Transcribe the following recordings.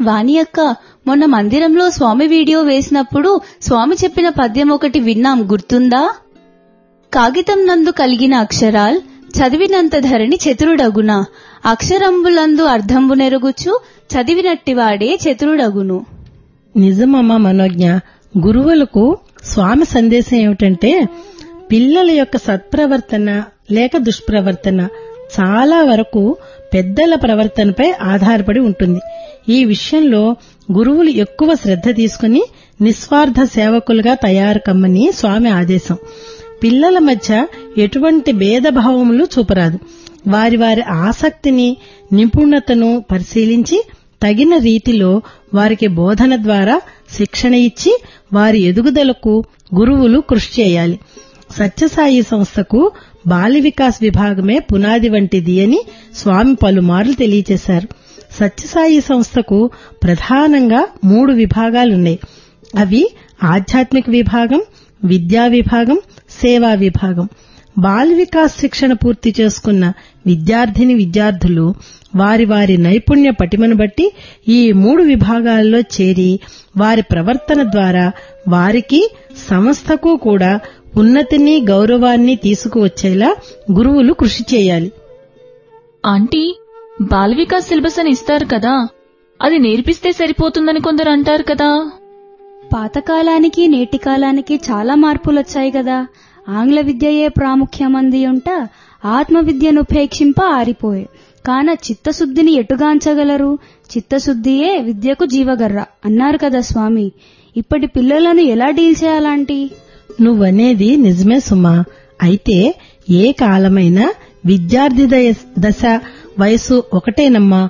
వాణి అక్క మొన్న మందిరంలో స్వామి వీడియో వేసినప్పుడు స్వామి చెప్పిన పద్యం ఒకటి విన్నాం గుర్తుందా కాగితం నందు కలిగిన అక్షరాల్ చదివినంత ధరణి చతురుడగున అక్షరంబులందు అర్థంబు నెరుగుచు చదివినట్టివాడే చతురుడగును నిజమమ్మా మనోజ్ఞ గురువులకు స్వామి సందేశం ఏమిటంటే పిల్లల యొక్క సత్ప్రవర్తన లేక దుష్ప్రవర్తన చాలా వరకు పెద్దల ప్రవర్తనపై ఆధారపడి ఉంటుంది ఈ విషయంలో గురువులు ఎక్కువ శ్రద్ధ తీసుకుని నిస్వార్థ సేవకులుగా తయారు కమ్మని స్వామి ఆదేశం పిల్లల మధ్య ఎటువంటి భేదభావములు చూపరాదు వారి వారి ఆసక్తిని నిపుణతను పరిశీలించి తగిన రీతిలో వారికి బోధన ద్వారా శిక్షణ ఇచ్చి వారి ఎదుగుదలకు గురువులు కృషి చేయాలి సత్యసాయి సంస్థకు బాల వికాస్ విభాగమే పునాది వంటిది అని స్వామి పలుమార్లు తెలియజేశారు సత్యసాయి సంస్థకు ప్రధానంగా మూడు విభాగాలున్నాయి అవి ఆధ్యాత్మిక విభాగం విద్యా విభాగం సేవా విభాగం బాల వికాస్ శిక్షణ పూర్తి చేసుకున్న విద్యార్థిని విద్యార్థులు వారి వారి నైపుణ్య పటిమను బట్టి ఈ మూడు విభాగాల్లో చేరి వారి ప్రవర్తన ద్వారా వారికి సంస్థకు కూడా ఉన్నతిని గౌరవాన్ని తీసుకువచ్చేలా గురువులు కృషి చేయాలి ఆంటీ బాల వికాస్ సిలబస్ అని ఇస్తారు కదా అది నేర్పిస్తే సరిపోతుందని కొందరు అంటారు కదా పాతకాలానికి నేటి కాలానికి చాలా మార్పులొచ్చాయి కదా ఆంగ్ల విద్యయే ప్రాముఖ్యమంది ఉంట ఆత్మ విద్యను ఉపేక్షింప ఆరిపోయే కాన చిత్తశుద్ధిని ఎటుగాంచగలరు చిత్తశుద్ధియే విద్యకు జీవగర్ర అన్నారు కదా స్వామి ఇప్పటి పిల్లలను ఎలా డీల్ చేయాలంటీ నువ్వనేది నిజమే సుమా అయితే ఏ కాలమైనా విద్యార్థి దయ- దశ వయసు ఒకటేనమ్మా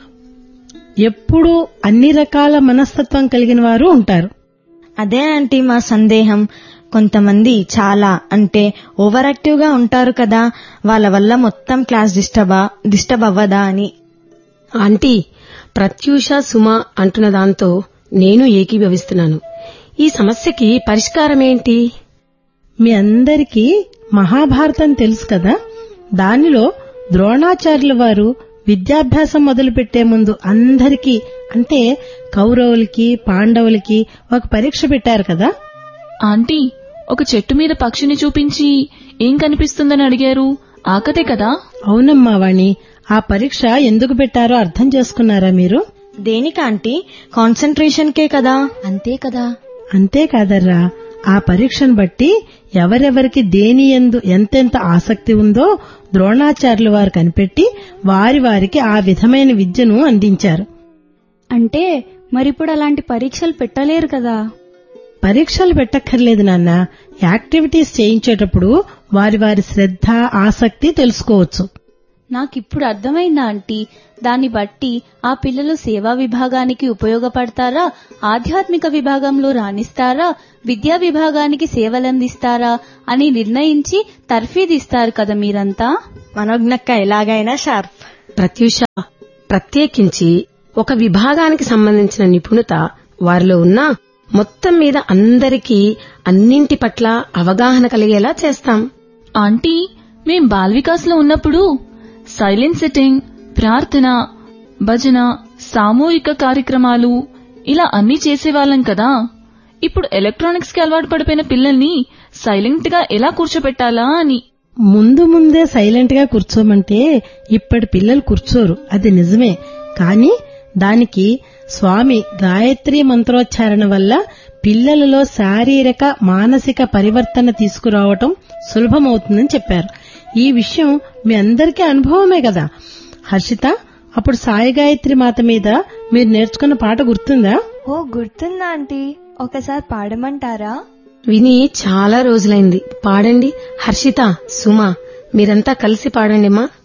ఎప్పుడూ అన్ని రకాల మనస్తత్వం కలిగిన వారు ఉంటారు అదే ఆంటీ మా సందేహం కొంతమంది చాలా అంటే ఓవర్ యాక్టివ్ గా ఉంటారు కదా వాళ్ళ వల్ల మొత్తం క్లాస్ డిస్టర్బ్ డిస్టర్బ్ అవ్వదా అని ఆంటీ ప్రత్యూష సుమ అంటున్న దాంతో నేను ఏకీభవిస్తున్నాను ఈ సమస్యకి పరిష్కారమేంటి మీ అందరికీ మహాభారతం తెలుసు కదా దానిలో ద్రోణాచార్యుల వారు విద్యాభ్యాసం మొదలుపెట్టే ముందు అందరికీ అంటే కౌరవులకి పాండవులకి ఒక పరీక్ష పెట్టారు కదా ఆంటీ ఒక చెట్టు మీద పక్షిని చూపించి ఏం కనిపిస్తుందని అడిగారు ఆకతే కదా అవునమ్మా వాణి ఆ పరీక్ష ఎందుకు పెట్టారో అర్థం చేసుకున్నారా మీరు దేనికి ఆంటీ కాన్సన్ట్రేషన్ కే కదా అంతే కదా అంతేకాదర్రా ఆ పరీక్షను బట్టి ఎవరెవరికి దేని ఎందు ఎంతెంత ఆసక్తి ఉందో ద్రోణాచార్యుల వారు కనిపెట్టి వారి వారికి ఆ విధమైన విద్యను అందించారు అంటే మరిప్పుడు అలాంటి పరీక్షలు పెట్టలేరు కదా పరీక్షలు పెట్టక్కర్లేదు నాన్న యాక్టివిటీస్ చేయించేటప్పుడు వారి వారి శ్రద్ధ ఆసక్తి తెలుసుకోవచ్చు నాకిప్పుడు అర్థమైందా ఆంటీ దాన్ని బట్టి ఆ పిల్లలు సేవా విభాగానికి ఉపయోగపడతారా ఆధ్యాత్మిక విభాగంలో రాణిస్తారా విద్యా విభాగానికి సేవలందిస్తారా అని నిర్ణయించి తర్ఫీదిస్తారు కదా మీరంతా మనోజ్ఞక్క ఎలాగైనా షార్ప్ ప్రత్యూష ప్రత్యేకించి ఒక విభాగానికి సంబంధించిన నిపుణత వారిలో ఉన్న మొత్తం మీద అందరికీ అన్నింటి పట్ల అవగాహన కలిగేలా చేస్తాం ఆంటీ మేం బాల్ వికాస్ లో ఉన్నప్పుడు సైలెంట్ సిట్టింగ్ ప్రార్థన భజన సామూహిక కార్యక్రమాలు ఇలా అన్నీ చేసేవాళ్ళం కదా ఇప్పుడు ఎలక్ట్రానిక్స్ కి అలవాటు పడిపోయిన పిల్లల్ని సైలెంట్ గా ఎలా కూర్చోబెట్టాలా అని ముందు ముందే సైలెంట్ గా కూర్చోమంటే ఇప్పటి పిల్లలు కూర్చోరు అది నిజమే కానీ దానికి స్వామి గాయత్రి మంత్రోచ్చారణ వల్ల పిల్లలలో శారీరక మానసిక పరివర్తన తీసుకురావటం సులభమవుతుందని చెప్పారు ఈ విషయం మీ అందరికీ అనుభవమే కదా హర్షిత అప్పుడు సాయి గాయత్రి మాత మీద మీరు నేర్చుకున్న పాట గుర్తుందా ఓ గుర్తుందా ఆంటీ ఒకసారి పాడమంటారా విని చాలా రోజులైంది పాడండి హర్షిత సుమ మీరంతా కలిసి పాడండి మా